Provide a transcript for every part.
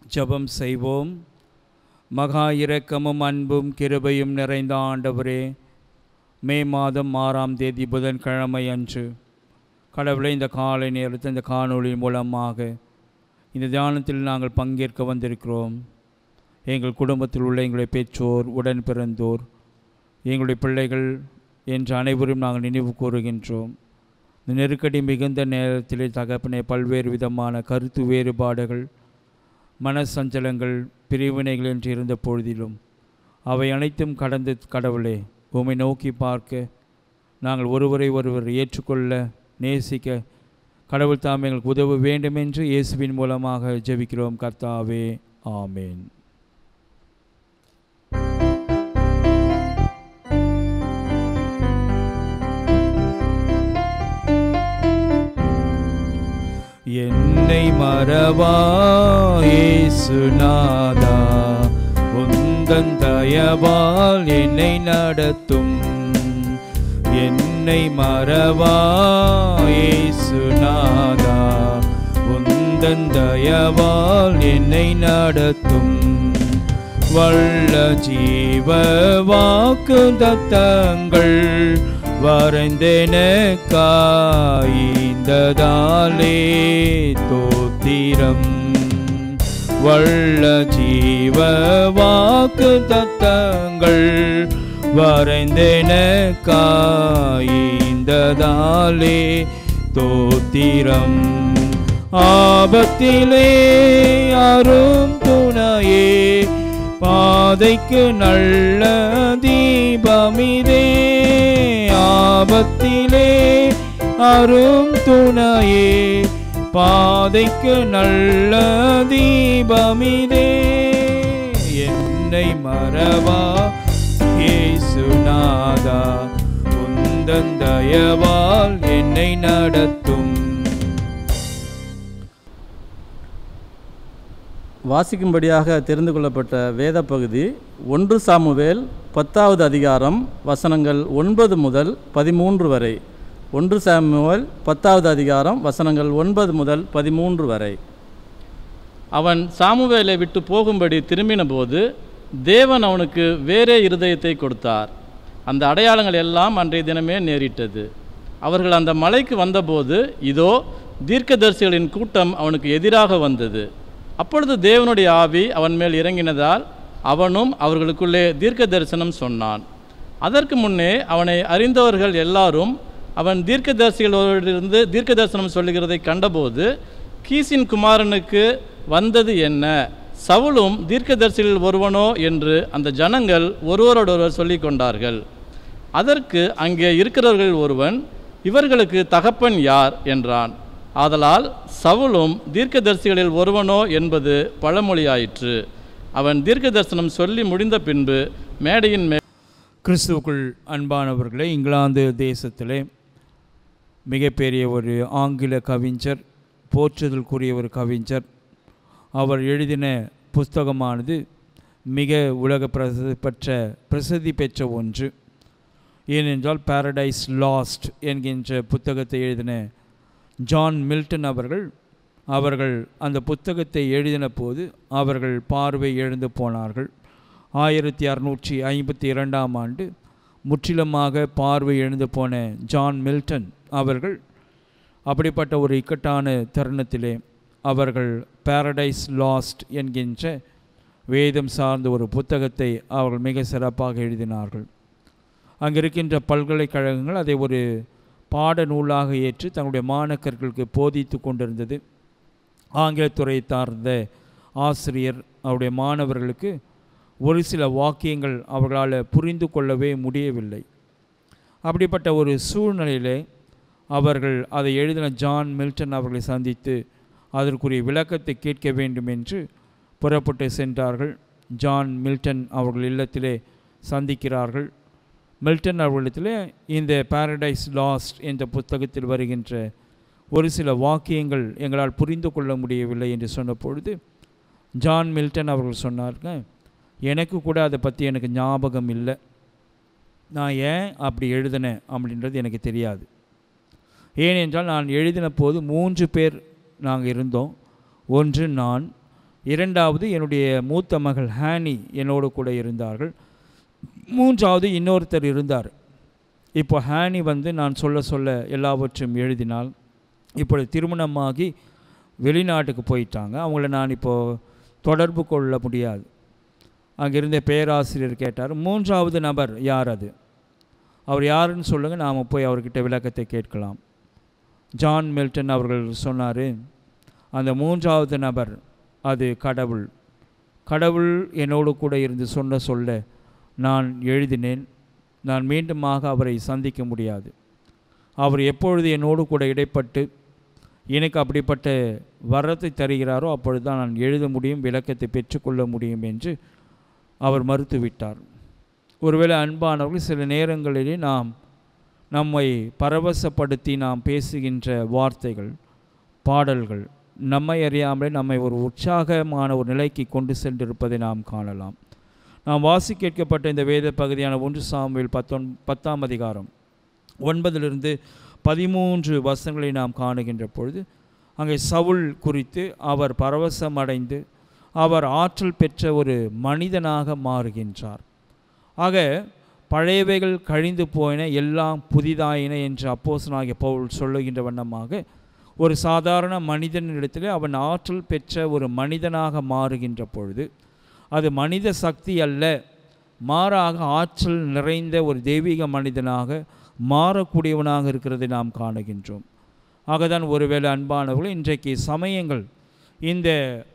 ஜெபம் செய்வோம் மகா இரக்கமும் அன்பும் கிருபையும் நிறைந்த ஆண்டவரே மே மாதம் ஆறாம் தேதி புதன்கிழமை அன்று கடவுளை இந்த காலை நேரத்தில் இந்த காணொளி மூலமாக இந்த தியானத்தில் நாங்கள் பங்கேற்க வந்திருக்கிறோம் எங்கள் குடும்பத்தில் உள்ள எங்களுடைய பெற்றோர் உடன் பிறந்தோர் எங்களுடைய பிள்ளைகள் என்று அனைவரும் நாங்கள் நினைவு கூறுகின்றோம் இந்த நெருக்கடி மிகுந்த நேரத்திலே தகப்பனே பல்வேறு விதமான கருத்து வேறுபாடுகள் மனசஞ்சலங்கள் பிரிவினைகள் என்று இருந்த பொழுதிலும் அவை அனைத்தும் கடந்து கடவுளே உம்மை நோக்கி பார்க்க நாங்கள் ஒருவரை ஒருவர் ஏற்றுக்கொள்ள நேசிக்க கடவுள் தாம் எங்களுக்கு உதவ வேண்டும் என்று இயேசுவின் மூலமாக ஜெபிக்கிறோம் கர்த்தாவே ஆமேன் என்னை மறவா இயேசுநாதா உந்தன் தயவால் என்னை நடத்தும் என்னை மறவா இயேசுநாதா உந்தன் தயவால் என்னை நடத்தும் வல்ல ஜீவ வாக்கு தத்தங்கள் வரைந்தெனக்காய்ந்ததாலே தோத்திரம் வல்ல ஜீவ வாக்கு தத்தங்கள் வரைந்தெனக்காய்ந்ததாலே தோத்திரம் ஆபத்திலே அரும் துணையே பாதைக்கு நல்ல தீபமிதே ஆபத்திலே அரும் துணையே பாதைக்கு நல்ல தீபமிதே என்னை மறவா ஏசுநாதா உந்தன் தயவால் என்னை நடத்தும் வாசிக்கும்படியாக தெரிந்து கொள்ளப்பட்ட வேத பகுதி ஒன்று சாமுவேல் பத்தாவது அதிகாரம் வசனங்கள் ஒன்பது முதல் பதிமூன்று வரை ஒன்று சாமுவேல் பத்தாவது அதிகாரம் வசனங்கள் ஒன்பது முதல் பதிமூன்று வரை அவன் சாமுவேலை விட்டு போகும்படி திரும்பினபோது தேவன் அவனுக்கு வேறே இருதயத்தை கொடுத்தார் அந்த அடையாளங்கள் எல்லாம் அன்றைய தினமே நேரிட்டது அவர்கள் அந்த மலைக்கு வந்தபோது இதோ தீர்க்கதரிசிகளின் கூட்டம் அவனுக்கு எதிராக வந்தது அப்பொழுது தேவனுடைய ஆவி அவன் மேல் இறங்கினதால் அவனும் அவர்களுக்குள்ளே தீர்க்க தரிசனம் சொன்னான் அதற்கு முன்னே அவனை அறிந்தவர்கள் எல்லாரும் அவன் தீர்க்கதரிசிகளோடிருந்து தீர்க்க தரிசனம் சொல்லுகிறதை கண்டபோது கீசின் குமாரனுக்கு வந்தது என்ன சவுலும் தீர்க்கதரிசிகளில் ஒருவனோ என்று அந்த ஜனங்கள் ஒருவரோடொருவர் சொல்லிக் கொண்டார்கள் அதற்கு அங்கே இருக்கிறவர்கள் ஒருவன் இவர்களுக்கு தகப்பன் யார் என்றான் ஆதலால் சவுலும் தீர்க்கதரிசிகளில் ஒருவனோ என்பது பழமொழியாயிற்று அவன் தீர்க்க தரிசனம் சொல்லி முடிந்த பின்பு மேடையின் மே கிறிஸ்துவுக்குள் அன்பானவர்களே இங்கிலாந்து தேசத்திலே மிகப்பெரிய ஒரு ஆங்கில கவிஞர் போற்றுதலுக்குரிய ஒரு கவிஞர் அவர் எழுதின புஸ்தகமானது மிக உலக பிரசித்தி பெற்ற பிரசித்தி பெற்ற ஒன்று ஏனென்றால் பாரடைஸ் லாஸ்ட் என்கின்ற புத்தகத்தை எழுதின ஜான் மில்டன் அவர்கள் அவர்கள் அந்த புத்தகத்தை எழுதின போது அவர்கள் பார்வை எழுந்து போனார்கள் ஆயிரத்தி அறுநூற்றி ஐம்பத்தி இரண்டாம் ஆண்டு முற்றிலுமாக பார்வை எழுந்து போன ஜான் மில்டன் அவர்கள் அப்படிப்பட்ட ஒரு இக்கட்டான தருணத்திலே அவர்கள் பாரடைஸ் லாஸ்ட் என்கின்ற வேதம் சார்ந்த ஒரு புத்தகத்தை அவர்கள் மிக சிறப்பாக எழுதினார்கள் அங்கே இருக்கின்ற பல்கலைக்கழகங்கள் அதை ஒரு பாட நூலாக ஏற்று தங்களுடைய மாணக்கர்களுக்கு போதித்து கொண்டிருந்தது ஆங்கிலத்துறை சார்ந்த ஆசிரியர் அவருடைய மாணவர்களுக்கு ஒரு சில வாக்கியங்கள் அவர்களால் புரிந்து கொள்ளவே முடியவில்லை அப்படிப்பட்ட ஒரு சூழ்நிலையிலே அவர்கள் அதை எழுதின ஜான் மில்டன் அவர்களை சந்தித்து அதற்குரிய விளக்கத்தை கேட்க வேண்டும் என்று புறப்பட்டு சென்றார்கள் ஜான் மில்டன் அவர்கள் இல்லத்திலே சந்திக்கிறார்கள் மில்டன் அவர்களிடத்திலே இந்த பாரடைஸ் லாஸ்ட் என்ற புத்தகத்தில் வருகின்ற ஒரு சில வாக்கியங்கள் எங்களால் புரிந்து கொள்ள முடியவில்லை என்று சொன்ன பொழுது ஜான் மில்டன் அவர்கள் சொன்னாருங்க எனக்கு கூட அதை பற்றி எனக்கு ஞாபகம் இல்லை நான் ஏன் அப்படி எழுதினேன் அப்படின்றது எனக்கு தெரியாது ஏனென்றால் நான் எழுதின போது மூன்று பேர் நாங்கள் இருந்தோம் ஒன்று நான் இரண்டாவது என்னுடைய மூத்த மகள் ஹானி என்னோடு கூட இருந்தார்கள் மூன்றாவது இன்னொருத்தர் இருந்தார் இப்போ ஹானி வந்து நான் சொல்ல சொல்ல எல்லாவற்றையும் எழுதினால் இப்பொழுது திருமணமாகி வெளிநாட்டுக்கு போயிட்டாங்க அவங்கள நான் இப்போது தொடர்பு கொள்ள முடியாது அங்கே இருந்த பேராசிரியர் கேட்டார் மூன்றாவது நபர் யார் அது அவர் யாருன்னு சொல்லுங்கள் நாம் போய் அவர்கிட்ட விளக்கத்தை கேட்கலாம் ஜான் மில்டன் அவர்கள் சொன்னார் அந்த மூன்றாவது நபர் அது கடவுள் கடவுள் என்னோடு கூட இருந்து சொன்ன சொல்ல நான் எழுதினேன் நான் மீண்டுமாக அவரை சந்திக்க முடியாது அவர் எப்பொழுது என்னோடு கூட இடைப்பட்டு எனக்கு அப்படிப்பட்ட வரத்தை தருகிறாரோ அப்பொழுது தான் நான் எழுத முடியும் விளக்கத்தை பெற்றுக்கொள்ள முடியும் என்று அவர் மறுத்துவிட்டார் ஒருவேளை அன்பானவர்கள் சில நேரங்களிலே நாம் நம்மை பரவசப்படுத்தி நாம் பேசுகின்ற வார்த்தைகள் பாடல்கள் நம்மை அறியாமலே நம்மை ஒரு உற்சாகமான ஒரு நிலைக்கு கொண்டு சென்றிருப்பதை நாம் காணலாம் நாம் வாசி கேட்கப்பட்ட இந்த வேத பகுதியான ஒன்று சாமுவேல் பத்தொன் பத்தாம் அதிகாரம் ஒன்பதிலிருந்து பதிமூன்று வசனங்களை நாம் காணுகின்ற பொழுது அங்கே சவுல் குறித்து அவர் பரவசம் அடைந்து அவர் ஆற்றல் பெற்ற ஒரு மனிதனாக மாறுகின்றார் ஆக பழையவைகள் கழிந்து போயின எல்லாம் புதிதாயின என்று அப்போசனாகிய பவுல் சொல்லுகின்ற வண்ணமாக ஒரு சாதாரண மனிதனிடத்தில் அவன் ஆற்றல் பெற்ற ஒரு மனிதனாக மாறுகின்ற பொழுது அது மனித சக்தி அல்ல மாறாக ஆற்றல் நிறைந்த ஒரு தெய்வீக மனிதனாக மாறக்கூடியவனாக இருக்கிறதை நாம் காணுகின்றோம் ஆகதான் ஒருவேளை அன்பானவர்கள் இன்றைக்கு சமயங்கள் இந்த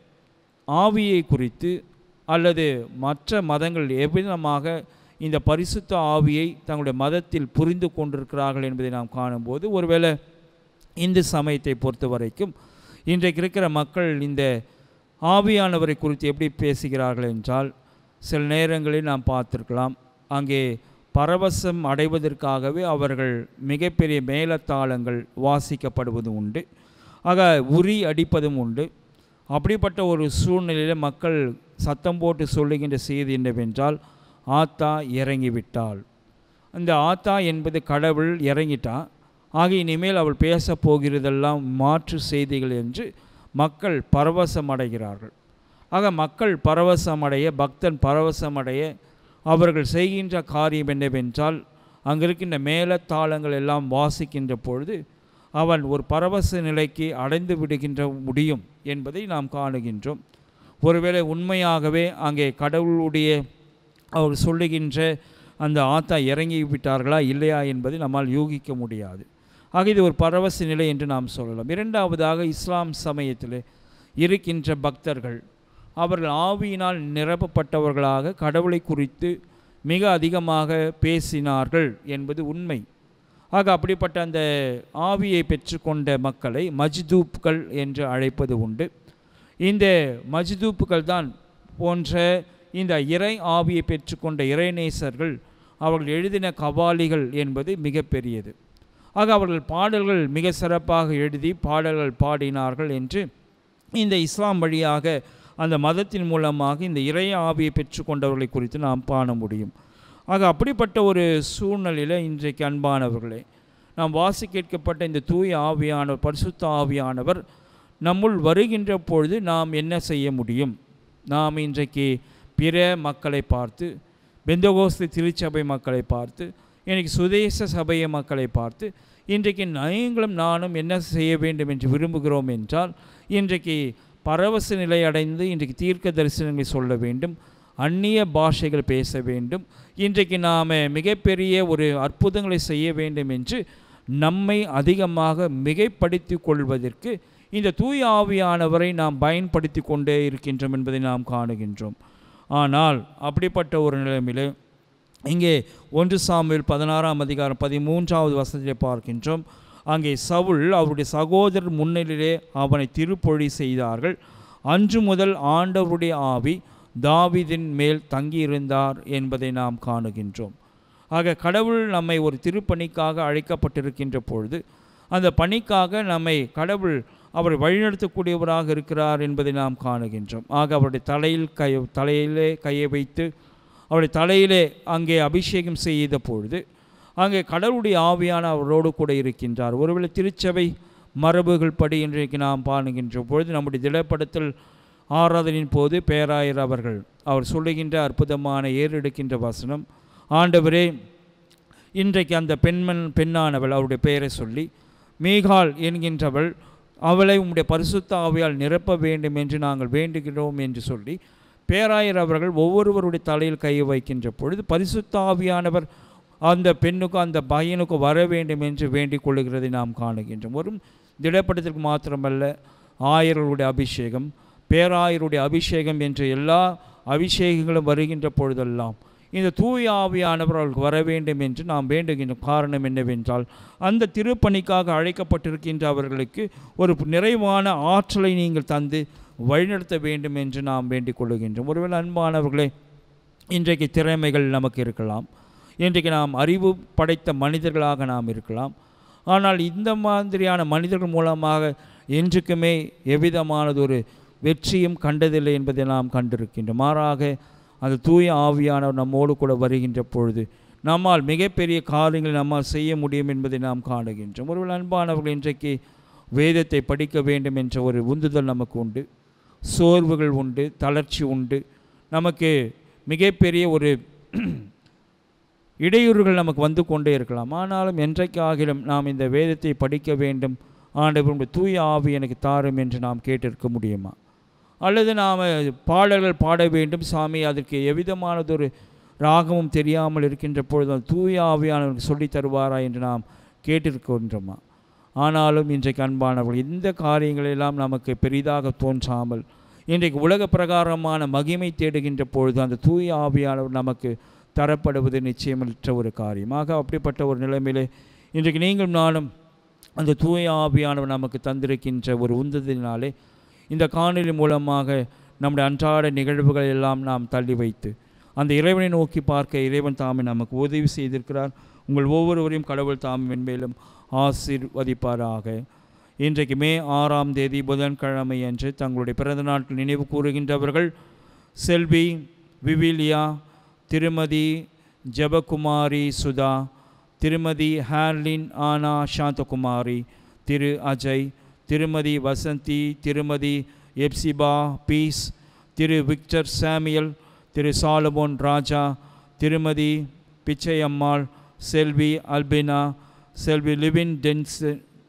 ஆவியை குறித்து அல்லது மற்ற மதங்கள் எவ்விதமாக இந்த பரிசுத்த ஆவியை தங்களுடைய மதத்தில் புரிந்து கொண்டிருக்கிறார்கள் என்பதை நாம் காணும்போது ஒருவேளை இந்து சமயத்தை பொறுத்த வரைக்கும் இன்றைக்கு இருக்கிற மக்கள் இந்த ஆவியானவரை குறித்து எப்படி பேசுகிறார்கள் என்றால் சில நேரங்களில் நாம் பார்த்துருக்கலாம் அங்கே பரவசம் அடைவதற்காகவே அவர்கள் மிகப்பெரிய மேலத்தாளங்கள் வாசிக்கப்படுவதும் உண்டு ஆக உரி அடிப்பதும் உண்டு அப்படிப்பட்ட ஒரு சூழ்நிலையில் மக்கள் சத்தம் போட்டு சொல்லுகின்ற செய்தி என்னவென்றால் ஆத்தா இறங்கிவிட்டாள் அந்த ஆத்தா என்பது கடவுள் இறங்கிட்டா ஆக இனிமேல் அவள் பேசப் போகிறதெல்லாம் மாற்று செய்திகள் என்று மக்கள் பரவசம் அடைகிறார்கள் ஆக மக்கள் பரவசமடைய பக்தன் பரவசமடைய அவர்கள் செய்கின்ற காரியம் என்னவென்றால் அங்கே இருக்கின்ற மேலத்தாளங்கள் எல்லாம் வாசிக்கின்ற பொழுது அவன் ஒரு பரவச நிலைக்கு அடைந்து விடுகின்ற முடியும் என்பதை நாம் காணுகின்றோம் ஒருவேளை உண்மையாகவே அங்கே கடவுளுடைய அவர் சொல்லுகின்ற அந்த ஆத்தா இறங்கி விட்டார்களா இல்லையா என்பதை நம்மால் யூகிக்க முடியாது ஆக இது ஒரு பரவச நிலை என்று நாம் சொல்லலாம் இரண்டாவதாக இஸ்லாம் சமயத்தில் இருக்கின்ற பக்தர்கள் அவர்கள் ஆவியினால் நிரப்பப்பட்டவர்களாக கடவுளை குறித்து மிக அதிகமாக பேசினார்கள் என்பது உண்மை ஆக அப்படிப்பட்ட அந்த ஆவியை பெற்றுக்கொண்ட மக்களை மஜ்தூப்கள் என்று அழைப்பது உண்டு இந்த மஜ்தூப்புகள் தான் போன்ற இந்த இறை ஆவியை பெற்றுக்கொண்ட இறைநேசர்கள் அவர்கள் எழுதின கவாலிகள் என்பது மிகப்பெரியது ஆக அவர்கள் பாடல்கள் மிக சிறப்பாக எழுதி பாடல்கள் பாடினார்கள் என்று இந்த இஸ்லாம் வழியாக அந்த மதத்தின் மூலமாக இந்த இறை ஆவியை பெற்றுக்கொண்டவர்களை குறித்து நாம் காண முடியும் ஆக அப்படிப்பட்ட ஒரு சூழ்நிலையில் இன்றைக்கு அன்பானவர்களே நாம் வாசி கேட்கப்பட்ட இந்த தூய ஆவியானவர் பரிசுத்த ஆவியானவர் நம்முள் வருகின்ற பொழுது நாம் என்ன செய்ய முடியும் நாம் இன்றைக்கு பிற மக்களை பார்த்து பெந்தகோஸ்து திருச்சபை மக்களை பார்த்து இன்னைக்கு சுதேச சபைய மக்களை பார்த்து இன்றைக்கு நீங்களும் நானும் என்ன செய்ய வேண்டும் என்று விரும்புகிறோம் என்றால் இன்றைக்கு பரவச நிலை அடைந்து இன்றைக்கு தீர்க்க தரிசனங்களை சொல்ல வேண்டும் அந்நிய பாஷைகள் பேச வேண்டும் இன்றைக்கு நாம் மிகப்பெரிய ஒரு அற்புதங்களை செய்ய வேண்டும் என்று நம்மை அதிகமாக மிகைப்படுத்தி கொள்வதற்கு இந்த தூய ஆவியானவரை நாம் பயன்படுத்தி கொண்டே இருக்கின்றோம் என்பதை நாம் காணுகின்றோம் ஆனால் அப்படிப்பட்ட ஒரு நிலைமையில் இங்கே ஒன்று சாமுவேல் பதினாறாம் அதிகாரம் பதிமூன்றாவது வசனத்தை பார்க்கின்றோம் அங்கே சவுல் அவருடைய சகோதரர் முன்னிலையிலே அவனை திருப்பொழி செய்தார்கள் அன்று முதல் ஆண்டவருடைய ஆவி தாவீதின் மேல் தங்கியிருந்தார் என்பதை நாம் காணுகின்றோம் ஆக கடவுள் நம்மை ஒரு திருப்பணிக்காக அழைக்கப்பட்டிருக்கின்ற பொழுது அந்த பணிக்காக நம்மை கடவுள் அவர் வழிநடத்தக்கூடியவராக இருக்கிறார் என்பதை நாம் காணுகின்றோம் ஆக அவருடைய தலையில் கை தலையிலே கையை வைத்து அவருடைய தலையிலே அங்கே அபிஷேகம் செய்த பொழுது அங்கே கடவுளுடைய ஆவியான அவரோடு கூட இருக்கின்றார் ஒருவேளை திருச்சபை மரபுகள் படி இன்றைக்கு நாம் பாணுகின்ற பொழுது நம்முடைய திடப்படுத்தல் ஆராதனையின் போது பேராயர் அவர்கள் அவர் சொல்லுகின்ற அற்புதமான ஏறெடுக்கின்ற வசனம் ஆண்டவரே இன்றைக்கு அந்த பெண்மன் பெண்ணானவள் அவருடைய பெயரை சொல்லி மீகால் என்கின்றவள் அவளை உம்முடைய பரிசுத்த ஆவியால் நிரப்ப வேண்டும் என்று நாங்கள் வேண்டுகிறோம் என்று சொல்லி பேராயர் அவர்கள் ஒவ்வொருவருடைய தலையில் கை வைக்கின்ற பொழுது பரிசுத்த ஆவியானவர் அந்த பெண்ணுக்கும் அந்த பையனுக்கும் வர வேண்டும் என்று வேண்டிக் கொள்ளுகிறதை நாம் காணுகின்றோம் ஒரு திடப்படத்திற்கு மாத்திரமல்ல ஆயர்களுடைய அபிஷேகம் பேராயருடைய அபிஷேகம் என்ற எல்லா அபிஷேகங்களும் வருகின்ற பொழுதெல்லாம் இந்த தூய ஆவியானவர் அவர்களுக்கு வர வேண்டும் என்று நாம் வேண்டுகின்ற காரணம் என்னவென்றால் அந்த திருப்பணிக்காக அழைக்கப்பட்டிருக்கின்ற அவர்களுக்கு ஒரு நிறைவான ஆற்றலை நீங்கள் தந்து வழிநடத்த வேண்டும் என்று நாம் வேண்டிக் கொள்ளுகின்றோம் ஒருவேளை அன்பானவர்களே இன்றைக்கு திறமைகள் நமக்கு இருக்கலாம் இன்றைக்கு நாம் அறிவு படைத்த மனிதர்களாக நாம் இருக்கலாம் ஆனால் இந்த மாதிரியான மனிதர்கள் மூலமாக என்றுக்குமே எவ்விதமானது ஒரு வெற்றியும் கண்டதில்லை என்பதை நாம் கண்டிருக்கின்றோம் மாறாக அந்த தூய ஆவியானவர் நம்மோடு கூட வருகின்ற பொழுது நம்மால் மிகப்பெரிய காரியங்களை நம்மால் செய்ய முடியும் என்பதை நாம் காணுகின்றோம் ஒருவேளை அன்பானவர்கள் இன்றைக்கு வேதத்தை படிக்க வேண்டும் என்ற ஒரு உந்துதல் நமக்கு உண்டு சோர்வுகள் உண்டு தளர்ச்சி உண்டு நமக்கு மிகப்பெரிய ஒரு இடையூறுகள் நமக்கு வந்து கொண்டே இருக்கலாம் ஆனாலும் என்றைக்காகிலும் நாம் இந்த வேதத்தை படிக்க வேண்டும் ஆண்டவருடைய தூய ஆவி எனக்கு தாரும் என்று நாம் கேட்டிருக்க முடியுமா அல்லது நாம் பாடல்கள் பாட வேண்டும் சாமி அதற்கு எவ்விதமானதொரு ராகமும் தெரியாமல் இருக்கின்ற பொழுது அந்த தூய ஆவியானவருக்கு சொல்லித் தருவாரா என்று நாம் கேட்டிருக்கின்றோமா ஆனாலும் இன்றைக்கு அன்பானவர்கள் இந்த காரியங்களெல்லாம் நமக்கு பெரிதாக தோன்றாமல் இன்றைக்கு உலக பிரகாரமான மகிமை தேடுகின்ற பொழுது அந்த தூய ஆவியானவர் நமக்கு தரப்படுவது நிச்சயமற்ற ஒரு காரியமாக அப்படிப்பட்ட ஒரு நிலைமையிலே இன்றைக்கு நீங்கள் நானும் அந்த தூய ஆவியானவர் நமக்கு தந்திருக்கின்ற ஒரு உந்ததினாலே இந்த காணொலி மூலமாக நம்முடைய அன்றாட நிகழ்வுகள் எல்லாம் நாம் தள்ளி வைத்து அந்த இறைவனை நோக்கி பார்க்க இறைவன் தாமே நமக்கு உதவி செய்திருக்கிறார் உங்கள் ஒவ்வொருவரையும் கடவுள் தாம் மென்மேலும் ஆசீர்வதிப்பாராக இன்றைக்கு மே ஆறாம் தேதி புதன்கிழமை அன்று தங்களுடைய பிறந்த நாட்கள் நினைவு கூறுகின்றவர்கள் செல்வி விவிலியா திருமதி ஜெபகுமாரி சுதா திருமதி ஹேர்லின் ஆனா சாந்தகுமாரி திரு அஜய் திருமதி வசந்தி திருமதி எப்சிபா பீஸ் திரு விக்டர் சாமியல் திரு சாலமோன் ராஜா திருமதி பிச்சையம்மாள் செல்வி அல்பினா செல்வி லிவின் டென்ஸ்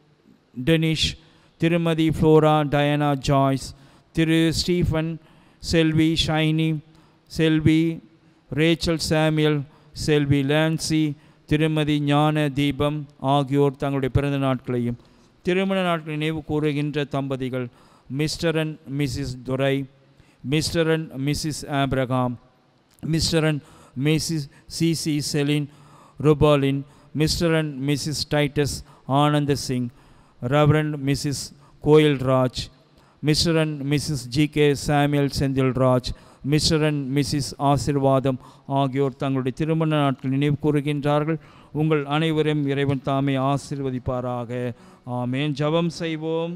டெனிஷ் திருமதி ஃப்ளோரா டயனா ஜாய்ஸ் திரு ஸ்டீஃபன் செல்வி ஷைனி செல்வி ரேச்சல் சாமியல் செல்வி லான்சி திருமதி ஞான தீபம் ஆகியோர் தங்களுடைய பிறந்த நாட்களையும் திருமண நாட்கள் நினைவு கூறுகின்ற தம்பதிகள் Mr and Mrs Durai Mr and Mrs Abraham Mr and Mrs சிசி செலின் ருபாலின் Mr and Mrs Titus Anand Singh Reverend Mrs Koil Raj Mr and Mrs G K Samuel Senthilraj mister and Mrs ஆசிர்வாதம் ஆகியோர் தங்களுடைய திருமண நாட்கள் நினைவு கூறுகின்றார்கள் உங்கள் அனைவரையும் இறைவன் தாமே ஆசிர்வதிப்பாராக ஆமேன் ஜெபம் செய்வோம்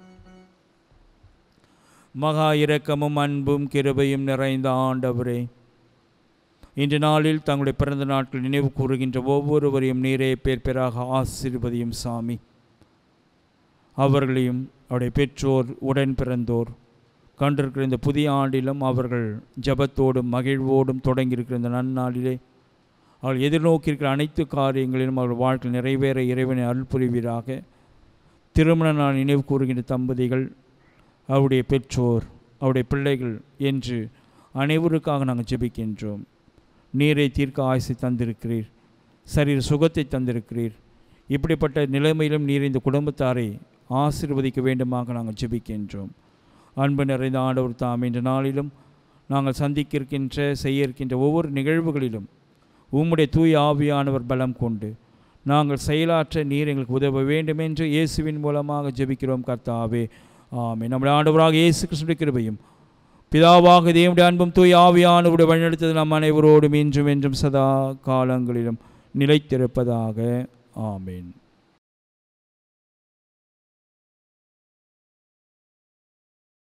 மகா இரக்கமும் அன்பும் கிருபையும் நிறைந்த ஆண்டவரே இன்று நாளில் தங்களுடைய பிறந்த நாட்கள் நினைவு கூறுகின்ற ஒவ்வொருவரையும் நீரே பேர் பேராக ஆசீர்வதியும் சாமி அவர்களையும் அவருடைய பெற்றோர் உடன் பிறந்தோர் கண்டிருக்கிற இந்த புதிய ஆண்டிலும் அவர்கள் ஜபத்தோடும் மகிழ்வோடும் தொடங்கியிருக்கிற இந்த நன்னாளிலே அவர்கள் எதிர்நோக்கியிருக்கிற அனைத்து காரியங்களிலும் அவர்கள் வாழ்க்கை நிறைவேற இறைவனை அருள் புரிவீராக திருமண நாள் நினைவு கூறுகின்ற தம்பதிகள் அவருடைய பெற்றோர் அவருடைய பிள்ளைகள் என்று அனைவருக்காக நாங்கள் ஜெபிக்கின்றோம் நீரை தீர்க்க ஆயுசை தந்திருக்கிறீர் சரீர சுகத்தை தந்திருக்கிறீர் இப்படிப்பட்ட நிலைமையிலும் நீர் இந்த குடும்பத்தாரை ஆசீர்வதிக்க வேண்டுமாக நாங்கள் ஜெபிக்கின்றோம் அன்பு நிறைந்த ஆண்டவர் தாம் என்ற நாளிலும் நாங்கள் சந்திக்க இருக்கின்ற செய்ய இருக்கின்ற ஒவ்வொரு நிகழ்வுகளிலும் உம்முடைய தூய ஆவியானவர் பலம் கொண்டு நாங்கள் செயலாற்ற நீர் எங்களுக்கு உதவ வேண்டும் என்று இயேசுவின் மூலமாக ஜெபிக்கிறோம் கர்த்தாவே ஆமே நம்முடைய ஆண்டவராக இயேசு கிறிஸ்துடைய கிருபையும் பிதாவாக தேவனுடைய அன்பும் தூய் ஆவியானவருடைய வழிநடத்தது நம் அனைவரோடும் இன்றும் என்றும் சதா காலங்களிலும் நிலைத்திருப்பதாக ஆமேன்